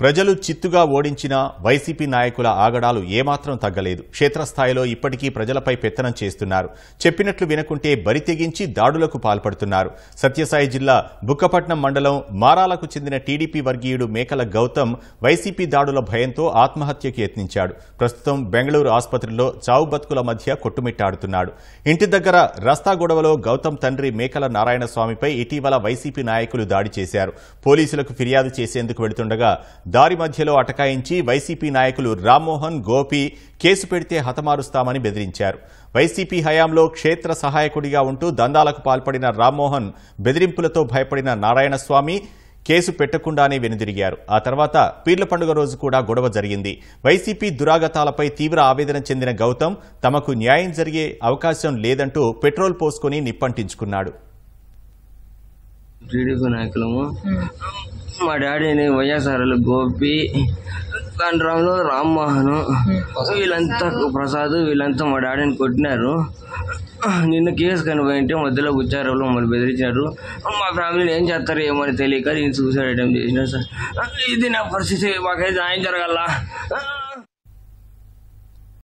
ప్రజలు చిత్తుగా ఓడించిన వైసీపీ నాయకుల ఆగడాలు ఏమాత్రం తగ్గలేదు క్షేత్రస్థాయిలో ఇప్పటికీ ప్రజలపై పెత్తనం చేస్తున్నారు చెప్పినట్లు వినకుంటే బరి తెగించి దాడులకు పాల్పడుతున్నారు సత్యసాయి జిల్లా బుక్కపట్నం మండలం మారాలకు చెందిన టీడీపీ వర్గీయుడు మేకల గౌతమ్ వైసీపీ దాడుల భయంతో ఆత్మహత్యకు యత్నించాడు ప్రస్తుతం బెంగళూరు ఆసుపత్రిలో చావు బతుకుల మధ్య కొట్టుమిట్టాడుతున్నాడు ఇంటి దగ్గర రస్తా గొడవలో గౌతమ్ తండ్రి మేకల నారాయణ స్వామిపై ఇటీవల వైసీపీ నాయకులు దాడి చేశారు పోలీసులకు ఫిర్యాదు చేసేందుకు వెళుతుండగా దారి మధ్యలో అటకాయించి వైసీపీ నాయకులు రామ్మోహన్ గోపి కేసు పెడితే హతమారుస్తామని బెదిరించారు వైసీపీ హయాంలో క్షేత్ర సహాయకుడిగా ఉంటూ దందాలకు పాల్పడిన రామ్మోహన్ బెదిరింపులతో భయపడిన నారాయణస్వామి కేసు పెట్టకుండానే వెనుదిరిగారు ఆ తర్వాత పీర్ల పండుగ రోజు కూడా గొడవ జరిగింది వైసీపీ దురాగతాలపై తీవ్ర ఆవేదన చెందిన గౌతమ్ తమకు న్యాయం జరిగే అవకాశం లేదంటూ పెట్రోల్ పోసుకుని నిప్పంటించుకున్నాడు టీడీపీ నాయకులము మా డాడీని వైఎస్ఆర్లు గోపి కండ్రాములు రామ్మోహన్ వీళ్ళంతా ప్రసాద్ వీళ్ళంతా మా డాడీని కొట్టినారు నిన్న కేసు కనిపోయింటే మధ్యలో కూర్చారు మమ్మల్ని బెదిరించారు మా ఫ్యామిలీని ఏం చేస్తారు ఏమని తెలియక నేను సూసైడ్ అటెంప్ట్ చేసిన సార్ ఇది నా పరిస్థితి మాకైతే న్యాయం జరగాల